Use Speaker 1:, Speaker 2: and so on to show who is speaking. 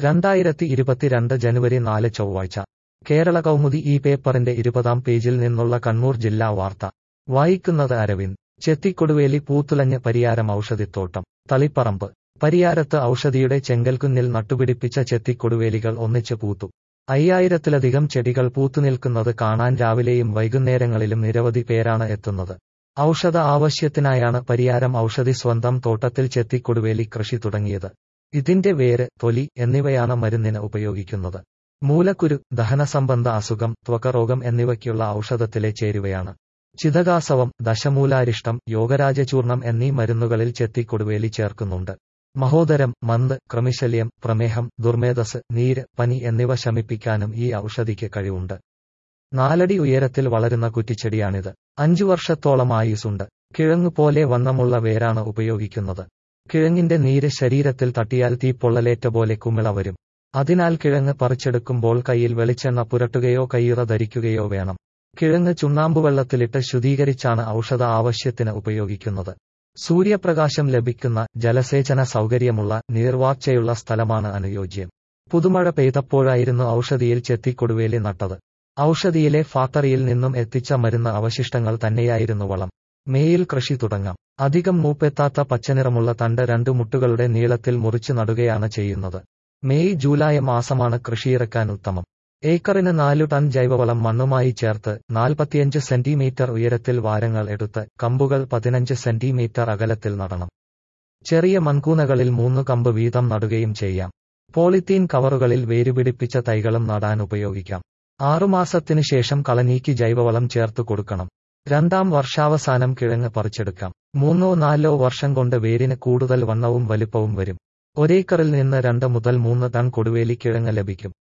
Speaker 1: രണ്ടായിരത്തി ഇരുപത്തിരണ്ട് ജനുവരി നാല് ചൊവ്വാഴ്ച കേരള കൗമുദി ഈ പേപ്പറിന്റെ ഇരുപതാം പേജിൽ നിന്നുള്ള കണ്ണൂർ ജില്ലാ വാർത്ത വായിക്കുന്നത് അരവിന്ദ് ചെത്തിക്കൊടുവേലി പൂത്തുലഞ്ഞ് പരിയാരം ഔഷധിത്തോട്ടം തളിപ്പറമ്പ് പരിയാരത്ത് ഔഷധിയുടെ ചെങ്കൽക്കുന്നിൽ നട്ടുപിടിപ്പിച്ച ചെത്തിക്കൊടുവേലികൾ ഒന്നിച്ച് പൂത്തു അയ്യായിരത്തിലധികം ചെടികൾ പൂത്തുനിൽക്കുന്നത് കാണാൻ രാവിലെയും വൈകുന്നേരങ്ങളിലും നിരവധി പേരാണ് എത്തുന്നത് ഔഷധ ആവശ്യത്തിനായാണ് പരിയാരം ഔഷധി സ്വന്തം തോട്ടത്തിൽ ചെത്തിക്കൊടുവേലി കൃഷി തുടങ്ങിയത് ഇതിന്റെ വേര് തൊലി എന്നിവയാണ് മരുന്നിന് ഉപയോഗിക്കുന്നത് മൂലക്കുരു ദഹനസംബന്ധ അസുഖം ത്വകരോഗം എന്നിവയ്ക്കുള്ള ഔഷധത്തിലെ ചേരുവയാണ് ചിതകാസവം ദശമൂലാരിഷ്ടം യോഗരാജചൂർണം എന്നീ മരുന്നുകളിൽ ചെത്തിക്കൊടുവേലി ചേർക്കുന്നുണ്ട് മഹോദരം മന്ത് ക്രമിശല്യം പ്രമേഹം ദുർമേധസ് നീര് പനി എന്നിവ ശമിപ്പിക്കാനും ഈ ഔഷധിക്ക് കഴിവുണ്ട് നാലടി ഉയരത്തിൽ വളരുന്ന കുറ്റിച്ചെടിയാണിത് അഞ്ചു വർഷത്തോളം ആയുസുണ്ട് കിഴങ്ങു പോലെ വണ്ണമുള്ള വേരാണ് ഉപയോഗിക്കുന്നത് കിഴങ്ങിന്റെ നീര് ശരീരത്തിൽ തട്ടിയാൽ തീപ്പൊള്ളലേറ്റ പോലെ കുമിള വരും അതിനാൽ കിഴങ്ങ് പറിച്ചെടുക്കുമ്പോൾ കയ്യിൽ വെളിച്ചെണ്ണ പുരട്ടുകയോ കയ്യുറ ധരിക്കുകയോ വേണം കിഴങ്ങ് ചുണ്ണാമ്പുവെള്ളത്തിലിട്ട് ശുദ്ധീകരിച്ചാണ് ഔഷധ ആവശ്യത്തിന് ഉപയോഗിക്കുന്നത് സൂര്യപ്രകാശം ലഭിക്കുന്ന ജലസേചന സൗകര്യമുള്ള നീർവാർച്ചയുള്ള സ്ഥലമാണ് അനുയോജ്യം പുതുമഴ പെയ്തപ്പോഴായിരുന്നു ഔഷധിയിൽ ചെത്തിക്കൊടുവേലി നട്ടത് ഔഷധിയിലെ ഫാക്ടറിയിൽ നിന്നും എത്തിച്ച മരുന്ന് അവശിഷ്ടങ്ങൾ തന്നെയായിരുന്നു വളം മേയിൽ കൃഷി തുടങ്ങാം അധികം മൂപ്പെത്താത്ത പച്ചനിറമുള്ള തണ്ട് രണ്ട് മുട്ടുകളുടെ നീളത്തിൽ മുറിച്ചു നടുകയാണ് ചെയ്യുന്നത് മെയ് ജൂലൈ മാസമാണ് കൃഷിയിറക്കാൻ ഉത്തമം ഏക്കറിന് നാലു ടൺ ജൈവവളം മണ്ണുമായി ചേർത്ത് നാൽപ്പത്തിയഞ്ച് സെന്റിമീറ്റർ ഉയരത്തിൽ വാരങ്ങൾ എടുത്ത് കമ്പുകൾ പതിനഞ്ച് സെന്റിമീറ്റർ അകലത്തിൽ നടണം ചെറിയ മൺകൂനകളിൽ മൂന്ന് കമ്പ് വീതം നടുകയും ചെയ്യാം പോളിത്തീൻ കവറുകളിൽ വേരുപിടിപ്പിച്ച തൈകളും നടാൻ ഉപയോഗിക്കാം ആറുമാസത്തിനു ശേഷം കളനീക്കി ജൈവവളം ചേർത്ത് കൊടുക്കണം രണ്ടാം വർഷാവസാനം കിഴങ്ങ് പറിച്ചെടുക്കാം മൂന്നോ നാലോ വർഷം കൊണ്ട് വേരിന് കൂടുതൽ വണ്ണവും വലിപ്പവും വരും ഒരേക്കറിൽ നിന്ന് രണ്ട് മുതൽ മൂന്ന് ടൺ കൊടുവേലി കിഴങ്ങ് ലഭിക്കും